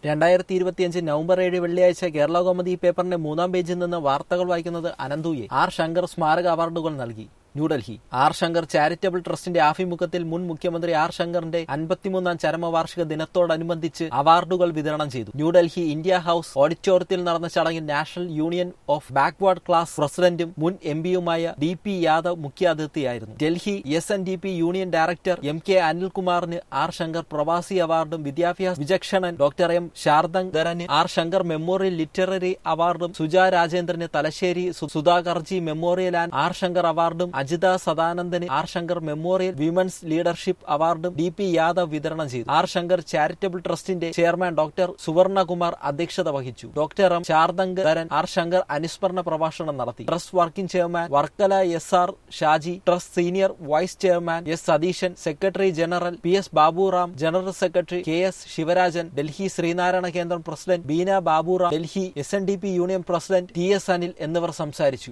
രണ്ടായിരത്തി ഇരുപത്തിയഞ്ച് നവംബർ ഏഴ് വെള്ളിയാഴ്ച കേരള കോമതി പേപ്പറിന്റെ മൂന്നാം പേജിൽ നിന്ന് വാർത്തകൾ വായിക്കുന്നത് അനന്തുയെ ആർ ശങ്കർ സ്മാരക അവാർഡുകൾ നൽകി ന്യൂഡൽഹി ആർ ശങ്കർ ചാരിറ്റബിൾ ട്രസ്റ്റിന്റെ ആഭിമുഖ്യത്തിൽ മുൻ മുഖ്യമന്ത്രി ആർ ശങ്കറിന്റെ അൻപത്തിമൂന്നാം ചരമവാർഷിക ദിനത്തോടനുബന്ധിച്ച് അവാർഡുകൾ വിതരണം ചെയ്തു ന്യൂഡൽഹി ഇന്ത്യ ഹൌസ് ഓഡിറ്റോറിയത്തിൽ നടന്ന ചടങ്ങിൽ national union of backward class പ്രസിഡന്റും മുൻ എം പിയുമായ ഡി പി യാദവ് മുഖ്യാതിഥിയായിരുന്നു Delhi S N D P union director M K അനിൽകുമാറിന് ആർ ശങ്കർ പ്രവാസി അവാർഡും വിദ്യാഭ്യാസ വിചക്ഷണൻ ഡോക്ടർ എം ശാരദങ്കരന് ആർ ശങ്കർ മെമ്മോറിയൽ ലിറ്റററി അവാർഡും സുജാ രാജേന്ദ്രന് തലശ്ശേരി സു- Sudhakarji memorial and R Shankar അവാർഡും അജിത സദാനന്ദന് R Shankar memorial women's leadership അവാർഡും ഡി പി യാദവ് വിതരണം ചെയ്തു ആർ ശങ്കർ ചാരിറ്റബിൾ ട്രസ്റ്റിന്റെ ചെയർമാൻ ഡോക്ടർ സുവർണകുമാർ അധ്യക്ഷത വഹിച്ചു doctor M Saradankaran R Shankar അനുസ്മരണ പ്രഭാഷണം നടത്തി trust working chairman Varkala S R Shaji trust senior vice chairman S Satheesan secretary general P S Baburam general secretary K S Sivarajan Delhi Sreenarayana കേന്ദ്രം president Beena Baburam Delhi S N D P union president T S Anil എന്നിവർ സംസാരിച്ചു